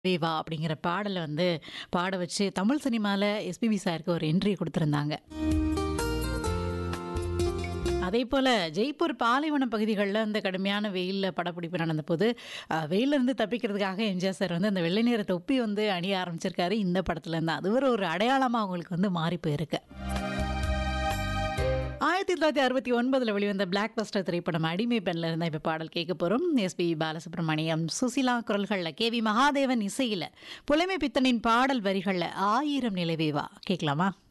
தேவா அப்படிங்கிற பாடல வந்து பாட வச்சு தமிழ் சினிமால எஸ்பிபி சாருக்கு ஒரு என்ட்ரி குடுத்திருந்தாங்க. அதேபோல ஜெய்ப்பூர் பாலைவன பகுதிகள்ல இந்த கடுமையான வெயில்ல படப்பிடிப்பு நடந்தபோது, அ வெயில்ல இருந்து தப்பிக்கிறதுக்காக எம்ஜிஆர் சார் வந்து அந்த வெள்ளை நிற தொப்பி வந்து அணிய ஆரம்பிச்சிருக்காரு இந்த படத்துல இருந்து. அது ஒரு ஒரு அடையாளமா அவங்களுக்கு வந்து மாறி போயிருக்கு. 1969ல வெளிவந்த பிளாக் பஸ்டர் திரைப்படம் அடிமை பெண்ல இருந்து இப்ப பாடல் கேட்க போறோம். எஸ்பி பாலசுப்ரமணியம், சுசீலா குரல்கள்ல, கே.வி. மகாதேவன் இசையில, புலமை பித்தனின் பாடல் வரிகள்ல ஆயிரம் நிலவே வா கேட்கலாமா?